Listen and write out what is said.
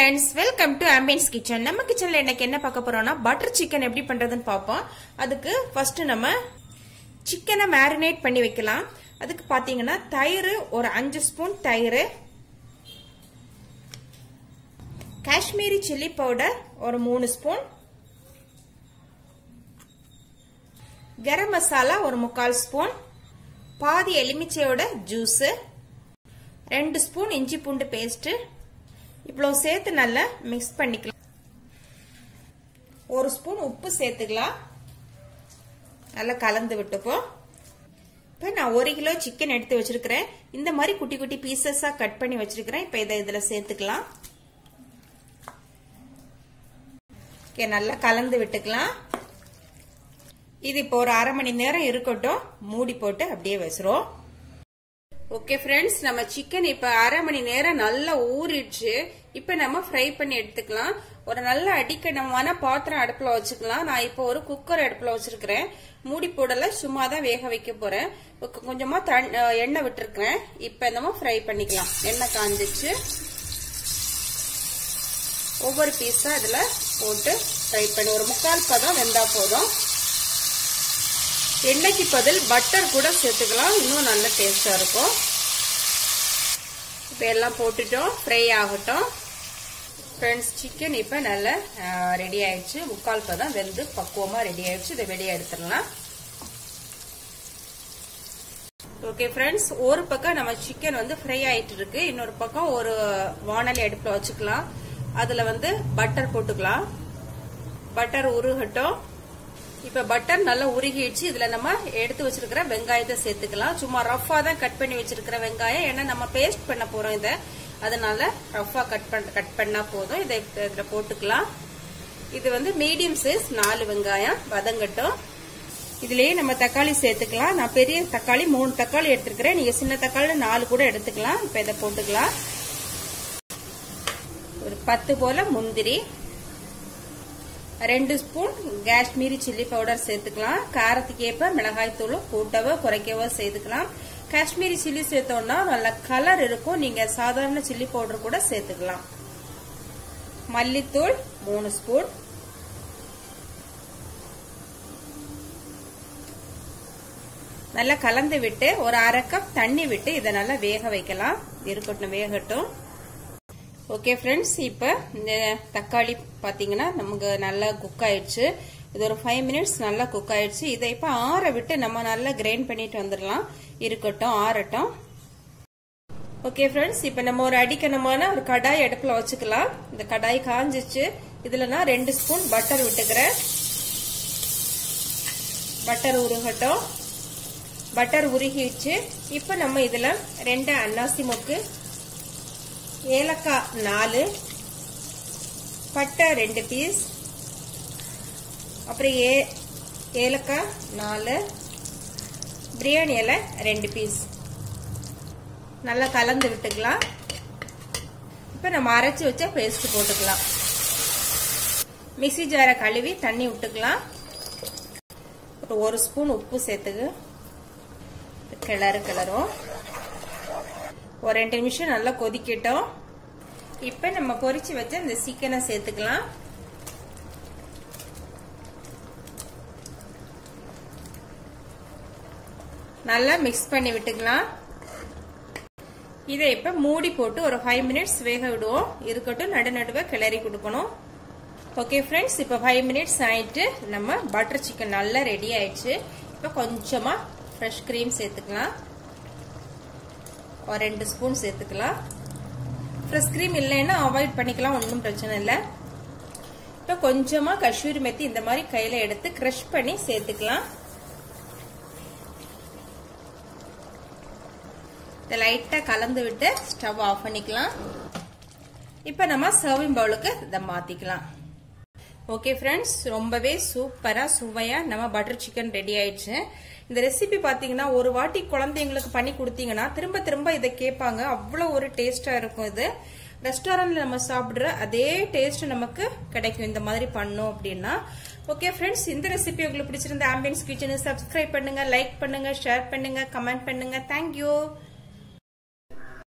friends welcome to ambience kitchen நம்ம கிச்சன்ல இன்னைக்கு என்ன பார்க்க போறோம்னா பட்டர் சிக்கன் எப்படி பண்றதுன்னு பார்ப்போம் அதுக்கு ஃபர்ஸ்ட் நம்ம சிக்கனை மேரினேட் பண்ணி வைக்கலாம் அதுக்கு பாத்தீங்கன்னா தயிர் ஒரு அஞ்சு ஸ்பூன் தயிர் காஷ்மீரி சில்லி பவுடர் ஒரு மூணு ஸ்பூன் கரம் மசாலா ஒரு முக்கால் ஸ்பூன் பாதி எலுமிச்சையோட ஜூஸ் ரெண்டு ஸ்பூன் இஞ்சி பூண்டு பேஸ்ட் இவ்வளோ சேர்த்து நல்லா மிக்ஸ் பண்ணிக்கலாம் ஒரு ஸ்பூன் உப்பு சேர்த்துக்கலாம் நல்லா கலந்து விட்டுப்போம் இப்போ நான் ஒரு கிலோ சிக்கன் எடுத்து வச்சிருக்கிறேன் இந்த மாதிரி குட்டி குட்டி பீசஸாக கட் பண்ணி வச்சிருக்கிறேன் இப்போ இதை இதில் சேர்த்துக்கலாம் ஓகே நல்லா கலந்து விட்டுக்கலாம் இது இப்போ ஒரு அரை மணி நேரம் இருக்கட்டும் மூடி போட்டு அப்படியே வச்சிரும் ஓகே ஃப்ரெண்ட்ஸ் நம்ம சிக்கன் இப்ப அரை மணி நேரம் நல்லா ஊறிடுச்சு இப்ப நம்ம ஃப்ரை பண்ணி எடுத்துக்கலாம் ஒரு நல்ல அடிக்கணமான பாத்திரம் அடுப்புல வச்சுக்கலாம் நான் இப்போ ஒரு குக்கர் அடுப்புல வச்சிருக்கிறேன் மூடி போடல சும்மா தான் வேக வைக்க போறேன் கொஞ்சமா எண்ணெய் விட்டுருக்கிறேன் இப்ப நம்ம ஃப்ரை பண்ணிக்கலாம் எண்ணெய் காஞ்சிச்சு ஒவ்வொரு பீஸா இதுல போட்டு ஃப்ரை பண்ணி ஒரு முக்கால் பதம் வெந்தா போதும் எண்ணெய்க்கு பதில் பட்டர் கூட சேர்த்துக்கலாம் இன்னும் நல்ல டேஸ்டா இருக்கும் இப்போ எல்லாம் போட்டுட்டோம் ஃப்ரை ஆகட்டும் ஃப்ரெண்ட்ஸ் சிக்கன் இப்போ நல்லா ரெடி ஆயிடுச்சு முக்கால் பதம் வெந்து பக்குவமாக ரெடி ஆயிடுச்சு இதை வெளியே எடுத்துடலாம் ஓகே ஃப்ரெண்ட்ஸ் ஒரு பக்கம் நம்ம சிக்கன் வந்து ஃப்ரை ஆயிட்டு இருக்கு இன்னொரு பக்கம் ஒரு வானலி அடுப்பில் வச்சுக்கலாம் அதில் வந்து பட்டர் போட்டுக்கலாம் பட்டர் உருகட்டும் இப்ப பட்டர் நல்லா உருகிடுச்சு இதுல நம்ம எடுத்து வச்சிருக்கிற வெங்காயத்தை சேர்த்துக்கலாம் சும்மா ரஃபா தான் கட் பண்ணி வச்சிருக்கிற வெங்காயம் ஏன்னா நம்ம பேஸ்ட் பண்ண போறோம் இதை அதனால ரஃபா கட் பண்ண கட் பண்ணா போதும் இதை இதுல போட்டுக்கலாம் இது வந்து மீடியம் சைஸ் நாலு வெங்காயம் வதங்கட்டும் இதுலயே நம்ம தக்காளி சேர்த்துக்கலாம் நான் பெரிய தக்காளி மூணு தக்காளி எடுத்துருக்கிறேன் நீங்க சின்ன தக்காளி நாலு கூட எடுத்துக்கலாம் இப்ப இதை போட்டுக்கலாம் ஒரு பத்து போல முந்திரி ரெண்டு ஸ்பூன் காஷ்மீரி சில்லி பவுடர் சேர்த்துக்கலாம் காரத்துக்கு ஏற்ப மிளகாய் தூள் கூட்டவோ குறைக்கவோ சேர்த்துக்கலாம் காஷ்மீரி சில்லி சேர்த்தோம்னா நல்ல கலர் இருக்கும் நீங்க சாதாரண சில்லி பவுடர் கூட சேர்த்துக்கலாம் மல்லித்தூள் மூணு ஸ்பூன் நல்லா கலந்து விட்டு ஒரு அரை கப் தண்ணி விட்டு இதை நல்லா வேக வைக்கலாம் இருக்கட்டும் வேகட்டும் ஓகே ஃப்ரெண்ட்ஸ் இப்போ இந்த தக்காளி பார்த்தீங்கன்னா நமக்கு நல்லா குக் ஆயிடுச்சு இது ஒரு ஃபைவ் மினிட்ஸ் நல்லா குக் ஆயிடுச்சு இதை இப்போ ஆற விட்டு நம்ம நல்லா கிரைண்ட் பண்ணிட்டு வந்துடலாம் இருக்கட்டும் ஆறட்டும் ஓகே ஃப்ரெண்ட்ஸ் இப்போ நம்ம ஒரு அடிக்கணமான ஒரு கடாய் அடுப்பில் வச்சுக்கலாம் இந்த கடாய் காஞ்சிச்சு இதில் நான் ரெண்டு ஸ்பூன் பட்டர் விட்டுக்கிறேன் பட்டர் உருகட்டும் பட்டர் உருகிடுச்சு இப்போ நம்ம இதில் ரெண்டு அன்னாசி மொக்கு ஏலக்காய் நாலு பட்டை ரெண்டு பீஸ் அப்புறம் ஏ ஏலக்காய் நாலு பிரியாணி இலை ரெண்டு பீஸ் நல்லா கலந்து விட்டுக்கலாம் இப்போ நம்ம அரைச்சி வச்ச பேஸ்ட் போட்டுக்கலாம் மிக்சி ஜாரை கழுவி தண்ணி விட்டுக்கலாம் ஒரு ஒரு ஸ்பூன் உப்பு சேர்த்துக்கு கிளறு கிளறும் ஒரு ரெண்டு நிமிஷம் நல்லா கொதிக்கட்டும் இப்ப நம்ம பொரிச்சு வச்ச இந்த சிக்கனை சேர்த்துக்கலாம் நல்லா மிக்ஸ் பண்ணி விட்டுக்கலாம் இதை இப்ப மூடி போட்டு ஒரு ஃபைவ் மினிட்ஸ் வேக விடுவோம் இருக்கட்டும் நடு நடுவே கிளறி கொடுக்கணும் ஓகே ஃப்ரெண்ட்ஸ் இப்போ ஃபைவ் மினிட்ஸ் ஆயிட்டு நம்ம பட்டர் சிக்கன் நல்லா ரெடி ஆயிடுச்சு இப்போ கொஞ்சமா ஃப்ரெஷ் க்ரீம் சேர்த்துக்கலாம் ஒரு ரெண்டு ஸ்பூன் சேர்த்துக்கலாம் ஃப்ரெஷ் க்ரீம் இல்லைன்னா அவாய்ட் பண்ணிக்கலாம் ஒன்றும் பிரச்சனை இல்லை இப்போ கொஞ்சமாக கஷூரி மெத்தி இந்த மாதிரி கையில் எடுத்து க்ரஷ் பண்ணி சேர்த்துக்கலாம் இதை லைட்டாக கலந்து விட்டு ஸ்டவ் ஆஃப் பண்ணிக்கலாம் இப்போ நம்ம சர்விங் பவுலுக்கு இதை மாற்றிக்கலாம் ஓகே ஃப்ரெண்ட்ஸ் ரொம்பவே சூப்பராக சுவையாக நம்ம பட்டர் சிக்கன் ரெடி ஆயிடுச்சு இந்த ரெசிபி பார்த்தீங்கன்னா ஒரு வாட்டி குழந்தைங்களுக்கு பண்ணி கொடுத்தீங்கன்னா திரும்ப திரும்ப இதை கேட்பாங்க அவ்வளோ ஒரு டேஸ்டாக இருக்கும் இது ரெஸ்டாரண்ட்ல நம்ம சாப்பிடுற அதே டேஸ்ட் நமக்கு கிடைக்கும் இந்த மாதிரி பண்ணோம் அப்படின்னா ஓகே ஃப்ரெண்ட்ஸ் இந்த ரெசிபி உங்களுக்கு பிடிச்சிருந்த ஆம்பியன்ஸ் கிச்சனை சப்ஸ்கிரைப் பண்ணுங்க லைக் பண்ணுங்க ஷேர் பண்ணுங்க கமெண்ட் பண்ணுங்க தேங்க்யூ